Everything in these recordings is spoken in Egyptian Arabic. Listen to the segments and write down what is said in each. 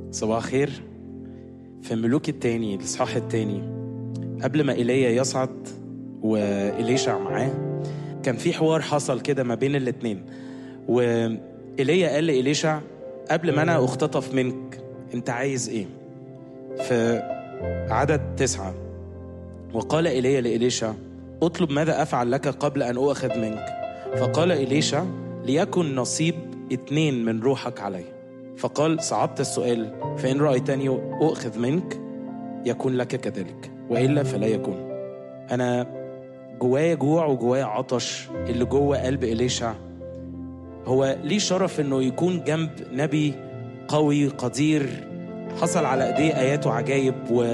صباح الخير في ملوك التاني الإصحاح التاني قبل ما إيليا يصعد وإليشع معاه كان في حوار حصل كده ما بين الاتنين وإيليا قال لإليشع قبل ما أنا أختطف منك أنت عايز إيه؟ في عدد تسعة وقال إيليا لإليشع اطلب ماذا أفعل لك قبل أن أؤخذ منك فقال إليشع ليكن نصيب اتنين من روحك علي فقال صعبت السؤال فإن رأيتني أؤخذ منك يكون لك كذلك وإلا فلا يكون أنا جوايا جوع وجوايا عطش اللي جوه قلب إليشع هو ليه شرف إنه يكون جنب نبي قوي قدير حصل على ايديه ايات وعجائب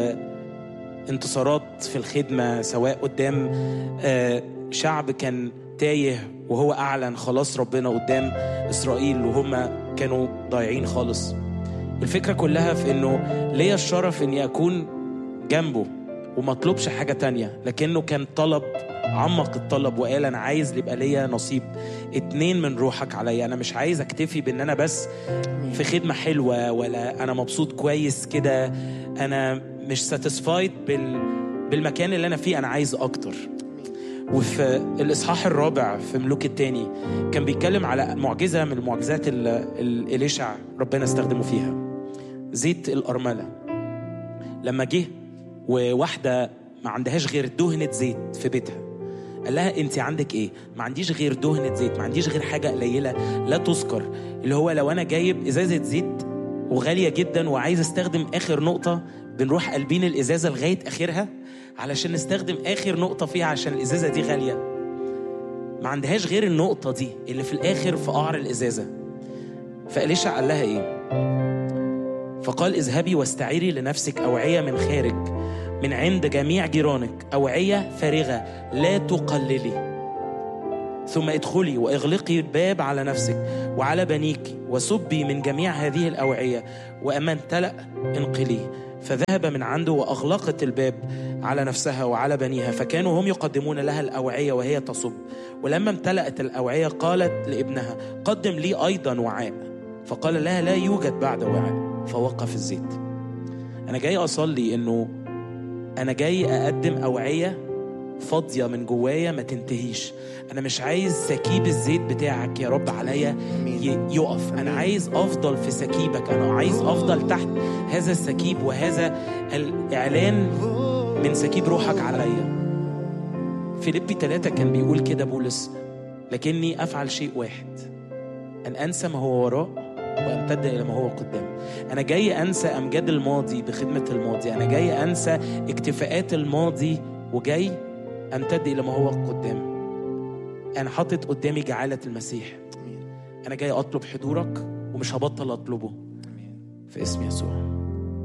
وانتصارات في الخدمه سواء قدام آه، شعب كان تايه وهو اعلن خلاص ربنا قدام اسرائيل وهم كانوا ضايعين خالص الفكره كلها في انه ليا الشرف اني اكون جنبه وما اطلبش حاجه تانية لكنه كان طلب عمق الطلب وقال انا عايز يبقى ليا نصيب اتنين من روحك عليا انا مش عايز اكتفي بان انا بس في خدمه حلوه ولا انا مبسوط كويس كده انا مش ساتيسفايد بال بالمكان اللي انا فيه انا عايز اكتر وفي الاصحاح الرابع في ملوك التاني كان بيتكلم على معجزه من المعجزات اللي اليشع ربنا استخدمه فيها زيت الارمله لما جه وواحده ما عندهاش غير دهنه زيت في بيتها قال لها انت عندك ايه ما عنديش غير دهنه زيت ما عنديش غير حاجه قليله لا تذكر اللي هو لو انا جايب ازازه زيت وغاليه جدا وعايز استخدم اخر نقطه بنروح قلبين الازازه لغايه اخرها علشان نستخدم اخر نقطه فيها عشان الازازه دي غاليه ما عندهاش غير النقطه دي اللي في الاخر في قعر الازازه فاليشع قال لها ايه فقال اذهبي واستعيري لنفسك اوعيه من خارج من عند جميع جيرانك أوعية فارغة لا تقللي ثم ادخلي واغلقي الباب على نفسك وعلى بنيك وسبي من جميع هذه الأوعية وأما امتلأ انقليه فذهب من عنده وأغلقت الباب على نفسها وعلى بنيها فكانوا هم يقدمون لها الأوعية وهي تصب ولما امتلأت الأوعية قالت لابنها قدم لي أيضا وعاء فقال لها لا يوجد بعد وعاء فوقف الزيت أنا جاي أصلي إنه أنا جاي أقدم أوعية فاضية من جوايا ما تنتهيش أنا مش عايز سكيب الزيت بتاعك يا رب عليا يقف أنا عايز أفضل في سكيبك أنا عايز أفضل تحت هذا السكيب وهذا الإعلان من سكيب روحك عليا فيليبي ثلاثة كان بيقول كده بولس لكني أفعل شيء واحد أن أنسى ما هو وراء وامتد الى ما هو قدام انا جاي انسى امجاد الماضي بخدمه الماضي انا جاي انسى اكتفاءات الماضي وجاي امتد الى ما هو قدام انا حاطط قدامي جعاله المسيح انا جاي اطلب حضورك ومش هبطل اطلبه في اسم يسوع